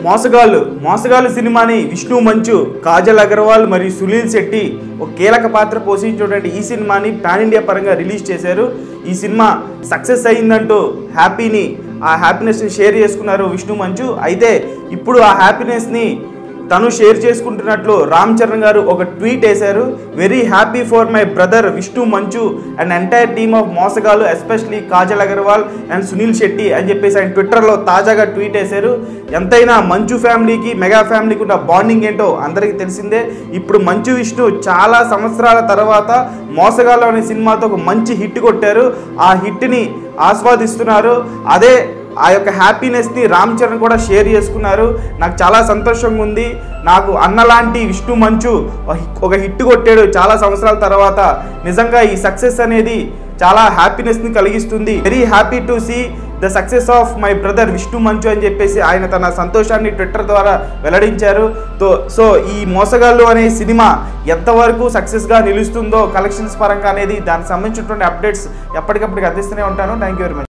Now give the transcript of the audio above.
మోసగాళ్ళు మోసగాళ్ళు సినిమాని విష్ణు మంచు కాజల్ అగర్వాల్ మరియు సునీల్ శెట్టి ఒక కీలక పాత్ర పోషించినటువంటి ఈ సినిమాని పాన్ ఇండియా పరంగా రిలీజ్ చేశారు ఈ సినిమా సక్సెస్ అయిందంటూ హ్యాపీని ఆ హ్యాపీనెస్ని షేర్ చేసుకున్నారు విష్ణు మంచు అయితే ఇప్పుడు ఆ హ్యాపీనెస్ని తను షేర్ చేసుకుంటున్నట్లు రామ్ చరణ్ గారు ఒక ట్వీట్ వేశారు very happy for my brother Vishnu Manchu and entire team of Mosagallu especially Kajal Aggarwal and Suniel Shetty అని చెప్పేసి ఆయన ట్విట్టర్లో తాజాగా ట్వీట్ వేశారు ఎంతైనా మంచు ఫ్యామిలీకి మెగా ఫ్యామిలీకి ఉన్న బాండింగ్ ఏంటో అందరికీ తెలిసిందే ఇప్పుడు మంచు విష్ణు చాలా సంవత్సరాల తర్వాత మోసగాళ్ళు అనే సినిమాతో ఒక మంచి హిట్ కొట్టారు ఆ హిట్ని ఆస్వాదిస్తున్నారు అదే ఆ యొక్క హ్యాపీనెస్ని రామ్ చరణ్ కూడా షేర్ చేసుకున్నారు నాకు చాలా సంతోషంగా ఉంది నాకు అన్నలాంటి విష్ణు మంచు ఒక హిట్ కొట్టాడు చాలా సంవత్సరాల తర్వాత నిజంగా ఈ సక్సెస్ అనేది చాలా హ్యాపీనెస్ని కలిగిస్తుంది very happy to see the success of my brother Vishnu Manchu అని చెప్పేసి ఆయన తన సంతోషాన్ని ట్విట్టర్ ద్వారా వెల్లడించారు తో సో ఈ మోసగాళ్ళు అనే సినిమా ఎంతవరకు సక్సెస్గా నిలుస్తుందో కలెక్షన్స్ పరంగా అనేది దానికి సంబంధించినటువంటి అప్డేట్స్ ఎప్పటికప్పటికి అందిస్తూనే ఉంటాను థ్యాంక్ యూ వెరీ మచ్